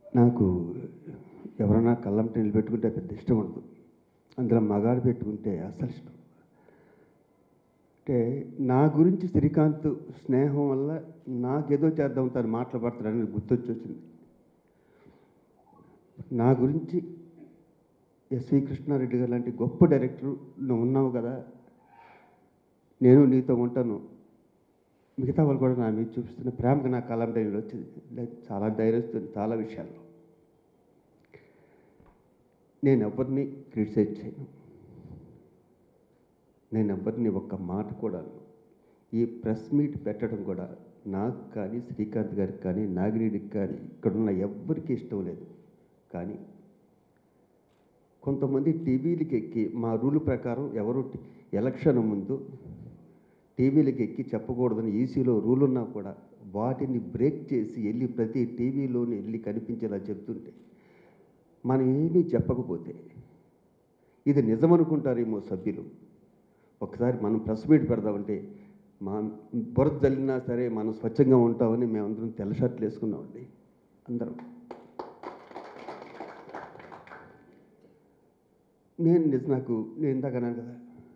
నాకు ఎవరైనా కళ్ళంట నిలబెట్టుకుంటే పెద్ద ఇష్టం ఉండదు అందులో మగాడు పెట్టుకుంటే అస్సలు ఇష్టం అంటే నా గురించి శ్రీకాంత్ స్నేహం వల్ల నాకేదో చేద్దాం తను మాట్లాడతాడని గుర్తొచ్చి వచ్చింది నా గురించి ఎస్వి కృష్ణారెడ్డి గారు లాంటి గొప్ప డైరెక్టర్ నువ్వు ఉన్నావు కదా నేను నీతో ఉంటాను మిగతా వాళ్ళు కూడా నా మీద చూపిస్తున్న ప్రేమకు నా కాలం టైంలో వచ్చింది లైక్ చాలా ధైర్యస్తుంది చాలా విషయాల్లో నేను ఎవరిని క్రిటిసైజ్ చేయను నేను ఎవరిని ఒక్క మాట కూడా అనను. ఈ ప్రెస్ మీట్ పెట్టడం కూడా నాకు కానీ శ్రీకాంత్ గారికి కానీ నాగిరెడ్డికి కానీ ఇక్కడున్న ఎవ్వరికీ ఇష్టం లేదు కానీ కొంతమంది టీవీలకి ఎక్కి మా రూల్ ప్రకారం ఎవరు టి- ఎలక్షన్ ముందు టీవీలకి ఎక్కి చెప్పకూడదని ఈసీలో రూల్ ఉన్నా కూడా వాటిని బ్రేక్ చేసి వెళ్ళి ప్రతి టీవీలోని వెళ్ళి కనిపించేలా చెప్తుంటే మనం ఏమీ చెప్పకపోతే ఇది నిజమనుకుంటారేమో సభ్యులు ఒకసారి మనం ప్రెస్ మీట్ పెడదామంటే మా బురద జల్లినా సరే మనం స్వచ్ఛంగా ఉంటామని మేమందరం తెల్ల షర్ట్లు వేసుకున్నామండి అందరం నేను నిజ- నాకు నేను ఇందాక అన్నాను కదా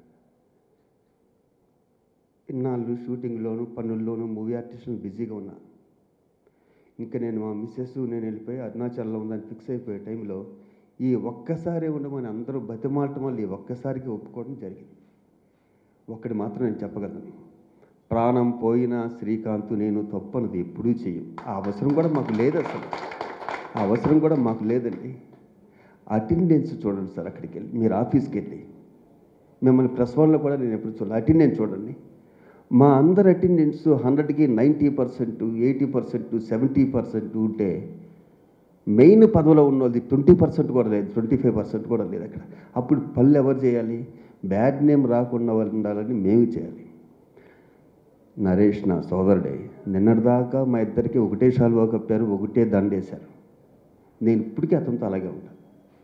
ఇన్నాళ్ళు షూటింగ్లోను పనుల్లోనూ మూవీ ఆర్టిస్టులు బిజీగా ఉన్నా ఇంకా నేను మా మిస్సెస్ నేను వెళ్ళిపోయి అరుణాచల్లో ఉందని ఫిక్స్ అయిపోయే టైంలో ఈ ఒక్కసారి ఉండమని అందరూ బతిమాలటం వల్ల ఈ ఒక్కసారికి ఒప్పుకోవడం జరిగింది ఒక్కటి మాత్రం నేను చెప్పగలను ప్రాణం పోయినా శ్రీకాంత్ నేను తప్పనది ఎప్పుడూ చెయ్యం ఆ అవసరం కూడా మాకు లేదు అసలు ఆ అవసరం కూడా మాకు లేదండి అటెండెన్స్ చూడండి సార్ అక్కడికి వెళ్ళి మీరు ఆఫీస్కి వెళ్ళి మిమ్మల్ని ప్రెస్ వాళ్ళలో కూడా నేను ఎప్పుడు చూడాలి అటెండెన్స్ చూడండి మా అందరి అటెండెన్స్ హండ్రెడ్కి ninety percent eighty percent seventy percent ఉంటే మెయిన్ పదవిలో ఉన్న వాళ్ళది ట్వంటీ పర్సెంట్ కూడా లేదు ట్వంటీ ఫైవ్ పర్సెంట్ కూడా లేదు అక్కడ అప్పుడు పనులు ఎవరు చేయాలి బ్యాడ్ నేమ్ రాకుండా వాళ్ళు ఉండాలని మేము చేయాలి నరేష్ నా సోదరుడే నిన్నటిదాకా మా ఇద్దరికి ఒకటే షాల్వా కప్పారు ఒకటే దండేశారు నేను ఇప్పటికీ అతనితో అలాగే ఉంటాను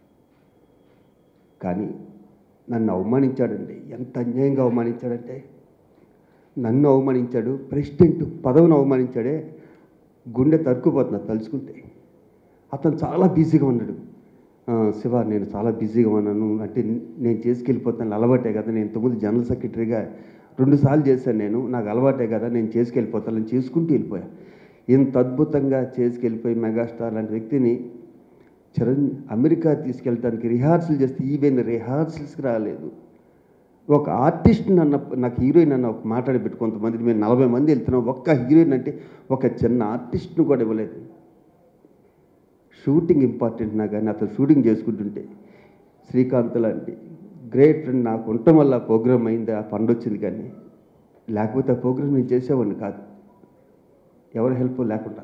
కానీ నన్ను అవమానించాడండి ఎంత అన్యాయంగా అవమానించాడంటే నన్ను అవమానించాడు ప్రెసిడెంట్ పదవిని అవమానించాడే గుండె తరుక్కుపోతున్నా తలుచుకుంటే అతను చాలా బిజీగా ఉన్నాడు "ఆ, శివ నేను చాలా బిజీగా ఉన్నాను అంటే నేను చేసుకెళ్ళిపోతాను అలవాటే కదా నేను ఇంతకుముందు జనరల్ సెక్రటరీగా రెండు సార్లు చేశాను నేను నాకు అలవాటే కదా నేను చేసుకెళ్ళిపోతాను అని చేసుకుంటూ వెళ్ళిపోయా ఇంత అద్భుతంగా చేసుకెళ్ళిపోయి మెగాస్టార్ లాంటి వ్యక్తిని చిరం అమెరికా తీసుకెళ్ళడానికి రిహార్సల్ చేస్తే ఈవెన్ రిహార్సల్స్కి రాలేదు ఒక ఆర్టిస్ట్ నన్న నాకు హీరోయిన్ అన్న ఒక మాట్లాడి పెట్టి కొంతమంది మేము నలభై మంది వెళ్తున్నాం ఒక్క హీరోయిన్ అంటే ఒక చిన్న ఆర్టిస్ట్ను కూడా ఇవ్వలేదు షూటింగ్ ఇంపార్టెంట్ నా కానీ అతను షూటింగ్ చేసుకుంటుంటే శ్రీకాంత్ లాంటి గ్రేట్ ఫ్రెండ్ నాకు ఉండటం వల్ల ప్రోగ్రామ్ అయింది ఆ ఫండ్ వచ్చింది కానీ లేకపోతే ఆ ప్రోగ్రామ్ నేను చేసేవాడిని కాదు ఎవరి హెల్ప్ లేకుండా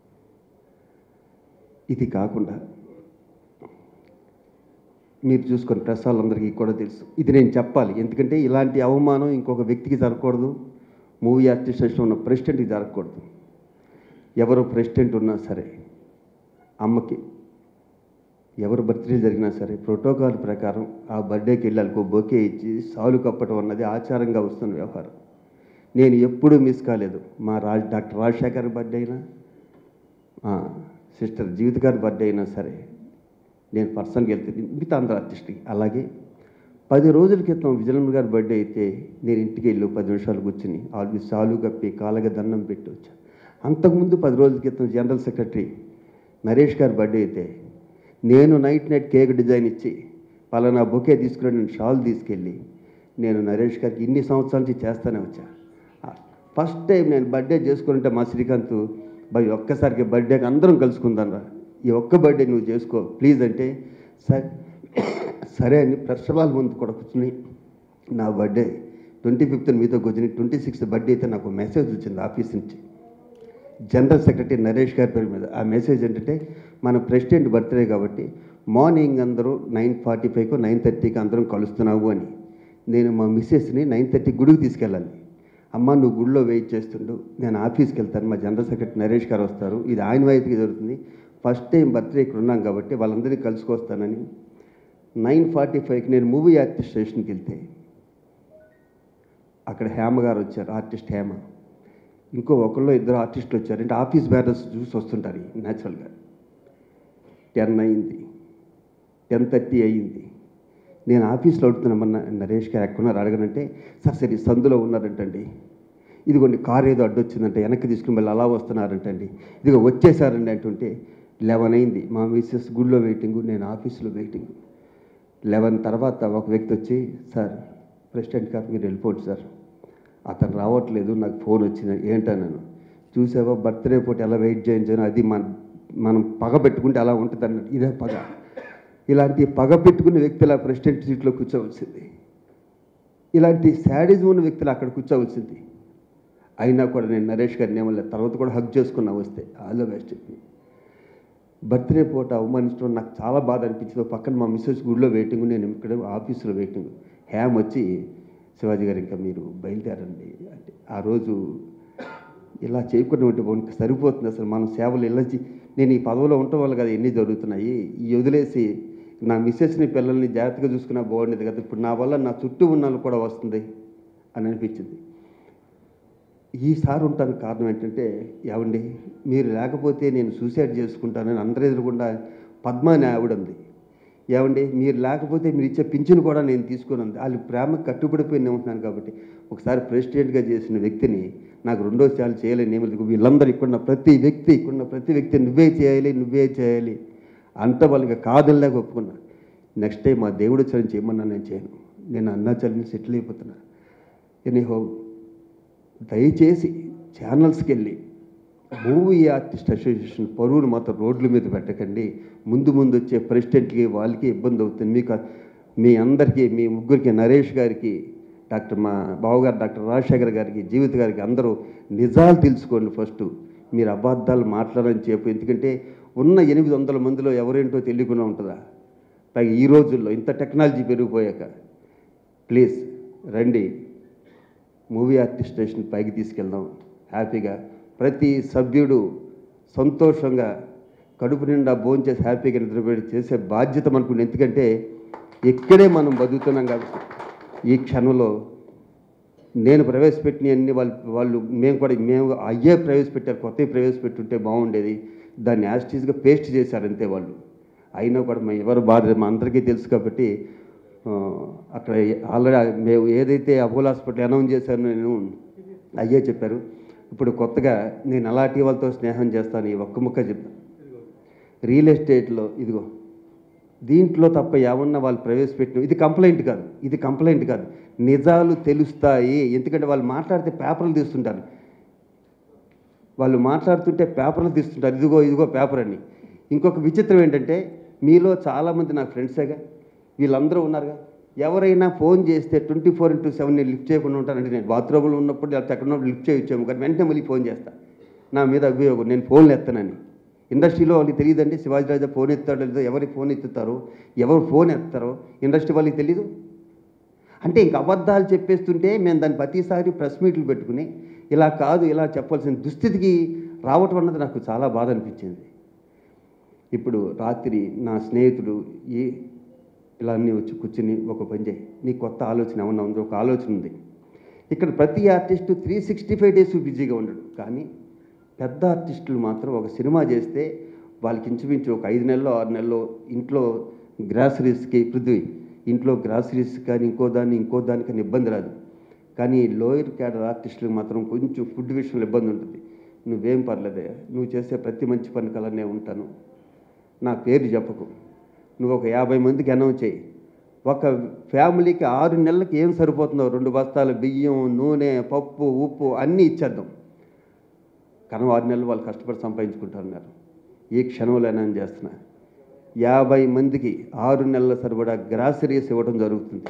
ఇది కాకుండా మీరు చూసుకొని ప్రెస్ వాళ్ళందరికీ కూడా తెలుసు ఇది నేను చెప్పాలి ఎందుకంటే ఇలాంటి అవమానం ఇంకొక వ్యక్తికి జరగకూడదు మూవీ ఆర్టిస్టేషన్ ఉన్న ప్రెసిడెంట్కి జరగకూడదు ఎవరు ప్రెసిడెంట్ ఉన్నా సరే అమ్మకి ఎవరు బర్త్డే జరిగినా సరే ప్రోటోకాల్ ప్రకారం ఆ బర్త్డేకి వెళ్ళి వాళ్ళకి బొకే ఇచ్చి సాలు కప్పటం అన్నది ఆచారంగా వస్తున్న వ్యవహారం నేను ఎప్పుడూ మిస్ కాలేదు మా రాజ్ డాక్టర్ రాజశేఖర్ బర్త్డే అయినా ఆ, సిస్టర్ జీవిత గారి బర్త్డే అయినా సరే నేను పర్సన్కి వెళ్తే మిగతా అందరు ఆర్టిస్ట్కి అలాగే పది రోజుల క్రితం విజయనగర్ గారి బర్త్డే అయితే నేను ఇంటికి వెళ్ళి పది నిమిషాలు కూర్చుని ఆల్రెడీ సాలు కప్పి కాళ్ళగా దండం పెట్టి వచ్చా అంతకుముందు పది రోజుల క్రితం జనరల్ సెక్రటరీ నరేష్ గారి బర్త్డే అయితే నేను నైట్ నైట్ కేక్ డిజైన్ ఇచ్చి పలానా బొకే తీసుకుని నేను షాల్ తీసుకెళ్ళి నేను నరేష్ గారికి ఇన్ని సంవత్సరాల నుంచి చేస్తానే వచ్చా ఫస్ట్ టైం నేను బర్త్డే చేసుకుంటే మా శ్రీకాంత్ భయ్ ఒక్కసారికి బర్త్డేకి అందరం కలుసుకుందాం రా ఈ ఒక్క బర్త్డే నువ్వు చేసుకో ప్లీజ్ అంటే సరే సరే అని ప్రెస్ వాళ్ళ ముందు కూడా కూర్చుని నా బర్త్డే ట్వంటీ ఫిఫ్త్ మీతో కూర్చుని ట్వంటీ సిక్స్త్ బర్త్డే అయితే నాకు మెసేజ్ వచ్చింది ఆఫీస్ నుంచి జనరల్ సెక్రటరీ నరేష్ గారి పేరు మీద ఆ మెసేజ్ ఏంటంటే మన ప్రెసిడెంట్ బర్త్డే కాబట్టి మార్నింగ్ అందరూ నైన్ ఫార్టీ ఫైవ్కు నైన్ థర్టీకి అందరం కలుస్తున్నావు అని నేను మా మిస్సెస్ని నైన్ థర్టీ గుడికి తీసుకెళ్ళాలి అమ్మ నువ్వు గుడిలో వెయిట్ చేస్తుండు నేను ఆఫీస్కి వెళ్తాను మా జనరల్ సెక్రటరీ నరేష్ గారు వస్తారు ఇది ఆయన వైద్యకి జరుగుతుంది ఫస్ట్ టైం బర్త్డే ఇక్కడ ఉన్నాం కాబట్టి వాళ్ళందరినీ కలుసుకొస్తానని నైన్ ఫార్టీ ఫైవ్కి నేను మూవీ ఆర్టిస్ట్ స్టేషన్కి వెళ్తే అక్కడ హేమ గారు వచ్చారు ఆర్టిస్ట్ హేమ ఇంకో ఒకళ్ళు ఇద్దరు ఆర్టిస్టులు వచ్చారు అంటే ఆఫీస్ బ్యానర్స్ చూసి వస్తుంటారు న్యాచురల్గా టెన్ అయింది టెన్ థర్టీ అయ్యింది నేను ఆఫీస్లో అడుగుతున్నామన్న నరేష్ గారు ఎక్కడున్నారు అడగనంటే సార్ సరే ఈ సందులో ఉన్నారంటండి ఇదిగోండి కారు ఏదో అడ్డొచ్చిందంటే వెనక్కి తీసుకుని వెళ్ళి అలా వస్తున్నారంటండి ఇదిగో వచ్చేసారండి అంటుంటే లెవెన్ అయింది మా మిస్సెస్ గుడిలో వెయిటింగ్ నేను ఆఫీస్లో వెయిటింగ్ లెవెన్ తర్వాత ఒక వ్యక్తి వచ్చి సార్ ప్రెసిడెంట్ గారు మీరు వెళ్ళిపోండి సార్ అతను రావట్లేదు నాకు ఫోన్ వచ్చింది ఏంటన్నాను చూసావా బర్త్డే పూట ఎలా వెయిట్ చేయించాను అది మన మనం పగ పెట్టుకుంటే అలా ఉంటుంది అన్నట్టు ఇదే పగ ఇలాంటి పగ పెట్టుకునే వ్యక్తులు ఆ ప్రెసిడెంట్ సీట్లో కూర్చోవలసింది ఇలాంటి శాడిజం ఉన్న వ్యక్తులు అక్కడ కూర్చోవలసింది అయినా కూడా నేను నరేష్ గారిని ఏమలేదు తర్వాత కూడా హక్ చేసుకున్నా వస్తే ఆల్ ద బెస్ట్ చెప్పి బర్త్డే పూట అవమానించడం నాకు చాలా బాధ అనిపించింది ఓ పక్కన మా మిస్సెస్ గుడిలో వెయిటింగ్ నేను ఇక్కడ ఆఫీసులో వెయిటింగ్ హ్యామ్ వచ్చి శివాజీ గారు ఇంకా మీరు బయలుదేరండి అంటే ఆ రోజు ఇలా చేయకుండా ఉంటే బాగుంది సరిపోతుంది అసలు మనం సేవలు ఇలా చే- నేను ఈ పదవిలో ఉండటం వల్ల కదా ఎన్ని జరుగుతున్నాయి ఈ వదిలేసి నా మిస్సెస్ని పిల్లల్ని జాగ్రత్తగా చూసుకున్నా బాగుండేది కదా ఇప్పుడు నా వల్ల నా చుట్టూ ఉన్న వాళ్ళు కూడా వస్తుంది అని అనిపించింది ఈసారి ఉంటానికి కారణం ఏంటంటే ఏమండి మీరు లేకపోతే నేను సూసైడ్ చేసుకుంటానని అందరి ఎదురుకుండా పద్మ అనే ఆవిడ ఉంది ఏమండి మీరు లేకపోతే మీరు ఇచ్చే పింఛను కూడా నేను తీసుకొని ఉంది వాళ్ళు ప్రేమకు కట్టుబడిపోయి నేను ఉంటున్నాను కాబట్టి ఒకసారి ప్రెసిడెంట్గా చేసిన వ్యక్తిని నాకు రెండోసారి చేయలేని ఏమి లేదు. వీళ్ళందరూ ఇక్కడున్న ప్రతి వ్యక్తి ఇక్కడున్న ప్రతి వ్యక్తి నువ్వే చేయాలి నువ్వే చేయాలి అంత వాళ్ళకి కాదనిలేక ఒప్పుకున్నా నెక్స్ట్ టైం మా దేవుడు చరణ్ చేయమన్నా నేను చేయను నేను అన్నాచల్ని సెటిల్ అయిపోతున్నా ఎనీహో దయచేసి ఛానల్స్కి వెళ్ళి మూవీ ఆర్టిస్ట్ అసోసియేషన్ పరువును మాత్రం రోడ్ల మీద పెట్టకండి ముందు ముందు వచ్చే ప్రెసిడెంట్కి వాళ్ళకి ఇబ్బంది అవుతుంది మీకు మీ అందరికీ మీ ముగ్గురికి నరేష్ గారికి డాక్టర్ మా బావగారు డాక్టర్ రాజశేఖర్ గారికి జీవిత గారికి అందరూ నిజాలు తెలుసుకోండి ఫస్ట్ మీరు అబద్ధాలు మాట్లాడని చెప్పు ఎందుకంటే ఉన్న ఎనిమిది వందల మందిలో ఎవరేంటో తెలియకుండా ఉంటుందా పైగా ఈ రోజుల్లో ఇంత టెక్నాలజీ పెరిగిపోయాక ప్లీజ్ రండి మూవీ ఆర్టిస్ట్ స్టేషన్ పైకి తీసుకెళ్దాం హ్యాపీగా ప్రతి సభ్యుడు సంతోషంగా కడుపు నిండా భోంచేసి హ్యాపీగా నిద్రపోయి చేసే బాధ్యత మనకు ఎందుకంటే ఇక్కడే మనం బతుకుతున్నాం కాబట్టి ఈ క్షణంలో నేను ప్రవేశపెట్టిన అన్ని వాళ్ళు వాళ్ళు మేము కూడా మేము అయ్యే ప్రవేశపెట్టారు కొత్తవి ప్రవేశపెట్టుంటే బాగుండేది దాన్ని యాస్టీస్గా పేస్ట్ చేశారు అంతే వాళ్ళు అయినా కూడా మేము ఎవరు బాధ మా అందరికీ తెలుసు కాబట్టి ఆ, అక్కడ ఆల్రెడీ మేము ఏదైతే అపోలో హాస్పిటల్ అనౌన్స్ చేశానో నేను అయ్యే చెప్పారు ఇప్పుడు కొత్తగా నేను అలాంటి వాళ్ళతో స్నేహం చేస్తాను ఈ ఒక్క ముక్క చెప్తాను రియల్ ఎస్టేట్లో ఇదిగో దీంట్లో తప్ప ఏమన్నా వాళ్ళు ప్రవేశపెట్టిన ఇది కంప్లైంట్ కాదు ఇది కంప్లైంట్ కాదు నిజాలు తెలుస్తాయి ఎందుకంటే వాళ్ళు మాట్లాడితే పేపర్లు తీస్తుంటారు వాళ్ళు మాట్లాడుతుంటే పేపర్లు తీస్తుంటారు ఇదిగో ఇదిగో పేపర్ అని ఇంకొక విచిత్రం ఏంటంటే మీలో చాలామంది నా ఫ్రెండ్సేగా వీళ్ళందరూ ఉన్నారుగా ఎవరైనా ఫోన్ చేస్తే ట్వంటీ ఫోర్ ఇంటూ సెవెన్ నేను లిఫ్ట్ చేయకుండా ఉంటానంటే నేను బాత్రూంలో ఉన్నప్పుడు లేకపోతే ఎక్కడ ఉన్నప్పుడు లిఫ్ట్ చేయొచ్చాము కానీ వెంటనే మళ్ళీ ఫోన్ చేస్తా నా మీద అభియోగం నేను ఫోన్లు ఎత్తానని ఇండస్ట్రీలో వాళ్ళకి తెలియదండి శివాజీ రాజా ఫోన్ ఎత్తాడో లేదో ఎవరికి ఫోన్ ఎత్తుతారో ఎవరు ఫోన్ ఎత్తారో ఇండస్ట్రీ వాళ్ళకి తెలీదు అంటే ఇంక అబద్ధాలు చెప్పేస్తుంటే మేము దాన్ని ప్రతిసారి ప్రెస్ మీట్లు పెట్టుకుని ఇలా కాదు ఇలా చెప్పాల్సిన దుస్థితికి రావటం అన్నది నాకు చాలా బాధ అనిపించింది ఇప్పుడు రాత్రి నా స్నేహితుడు ఈ ఇలా అన్నీ వచ్చి కూర్చుని ఒక పని చేయి నీ కొత్త ఆలోచన ఏమన్నా ఉందో ఒక ఆలోచన ఉంది ఇక్కడ ప్రతి artist three sixty five days బిజీగా ఉండడు కానీ పెద్ద ఆర్టిస్టులు మాత్రం ఒక సినిమా చేస్తే వాళ్ళకి ఇంచుమించు ఒక ఐదు నెలలు ఆరు నెలలు ఇంట్లో గ్రాసరీస్కి పృథ్వీ ఇంట్లో గ్రాసరీస్ కానీ ఇంకో దాన్ని ఇంకో దానికని ఇబ్బంది రాదు కానీ లోయర్ క్యాడర్ ఆర్టిస్టులకు మాత్రం కొంచెం ఫుడ్ విషయంలో ఇబ్బంది ఉంటుంది నువ్వేం పర్లేదే నువ్వు చేసే ప్రతి మంచి పని కలనే ఉంటాను నా పేరు చెప్పకు నువ్వు ఒక యాభై మందికి అనౌన్స్ చేయి ఒక ఫ్యామిలీకి ఆరు నెలలకి ఏం సరిపోతుందో రెండు బస్తాల బియ్యం నూనె పప్పు ఉప్పు అన్నీ ఇచ్చేద్దాం కానీ ఆరు నెలలు వాళ్ళు కష్టపడి సంపాదించుకుంటారన్నారు ఈ క్షణంలో నేను చేస్తున్నా యాభై మందికి ఆరు నెలల సరిపడా గ్రాసరీస్ ఇవ్వడం జరుగుతుంది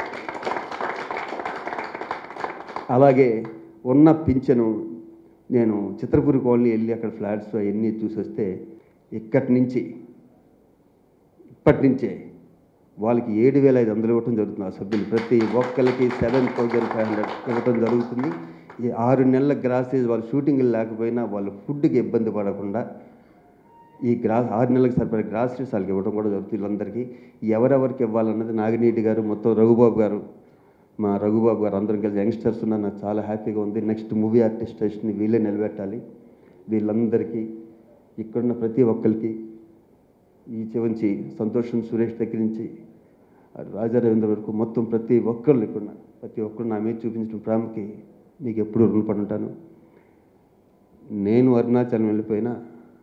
అలాగే ఉన్న పింఛను నేను చిత్రపూరి కాలనీ వెళ్ళి అక్కడ ఫ్లాట్స్ అవన్నీ చూసి వస్తే ఇక్కడి నుంచి ఇప్పటి నుంచే వాళ్ళకి ఏడు వేల ఐదు వందలు ఇవ్వటం జరుగుతుంది ఆ సభ్యులు ప్రతి ఒక్కరికి సెవెన్ థౌజండ్ ఫైవ్ హండ్రెడ్ ఇవ్వటం జరుగుతుంది ఈ ఆరు నెలల గ్రాసేజ్ వాళ్ళు షూటింగ్లు లేకపోయినా వాళ్ళు ఫుడ్కి ఇబ్బంది పడకుండా ఈ గ్రా ఆరు నెలలకు సరిపడే గ్రాసరీస్ వాళ్ళకి ఇవ్వడం కూడా జరుగుతుంది వీళ్ళందరికీ ఎవరెవరికి ఇవ్వాలన్నది నాగినీటి గారు మొత్తం రఘుబాబు గారు మా రఘుబాబు గారు అందరం కలిసి యంగ్స్టర్స్ ఉన్నారు నాకు చాలా హ్యాపీగా ఉంది నెక్స్ట్ మూవీ ఆర్టిస్ట్ స్టేషన్ని వీళ్ళే నిలబెట్టాలి వీళ్ళందరికీ ఇక్కడున్న ప్రతి ఒక్కరికి ఈ చివంచి సంతోషం సురేష్ దగ్గర నుంచి ఆ రాజా రవీంద్ర వరకు మొత్తం ప్రతి ఒక్కళ్ళు ఇక్కడ ఉన్న- ప్రతి ఒక్కరు నా మీద చూపించిన ప్రేమకి మీకు ఎప్పుడు రుణపడి ఉంటాను నేను అరుణాచలం వెళ్ళిపోయినా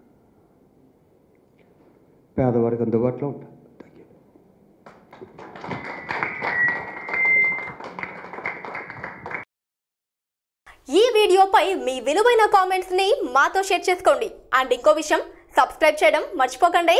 పేదవాడికి అందుబాటులో ఉంటాను థ్యాంక్ యూ ఈ వీడియోపై మీ విలువైన కామెంట్స్ ని మాతో షేర్ చేసుకోండి అండ్ ఇంకో విషయం సబ్స్క్రైబ్ చేయడం మర్చిపోకండి